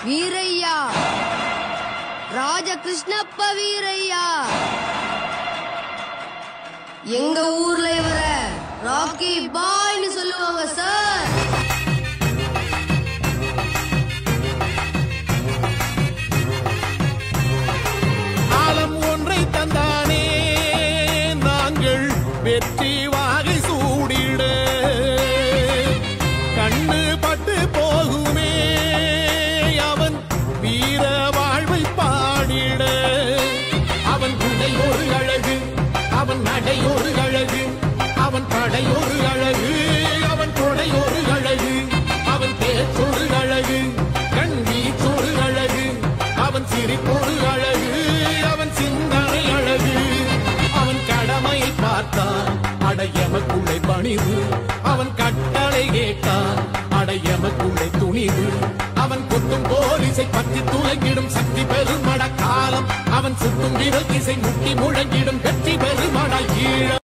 வீரையா ராஜகிருஷ்ணப்ப வீரையா எங்க ஊர்ல இவர ராக்கி பாய்னு சொல்லுவாங்க சார் காலம் ஒன்றை தந்தானே நாங்கள் வெற்றி வாகை சூடிட கண்ணு பட்டு போகுமே அவன் வீர வாழ்வை பாடிட அவன் உடை ஒரு அழகு அவன் நடை ஒரு அழகு அவன் படை ஒரு அழகு அவன் கொடை ஒரு அழகு அவன் பேச்சொரு அழகு கண் வீச்சொரு அழகு அவன் சிரிப்பொரு அழகு அவன் சிந்தனை அழகு அவன் கடமையை பார்த்தான் அடையமக்குள்ளே பணிவு அவன் கட்டளை கேட்டான் அடையமக்குள்ளே துணிவு அவன் கொத்தும் போலீசை பற்றி துலங்கிடும் சக்தி பெருமட காலம் அவன் சுத்தும் விரல் திசை முட்டி முழங்கிடும் வெற்றி பெருமட ஈழ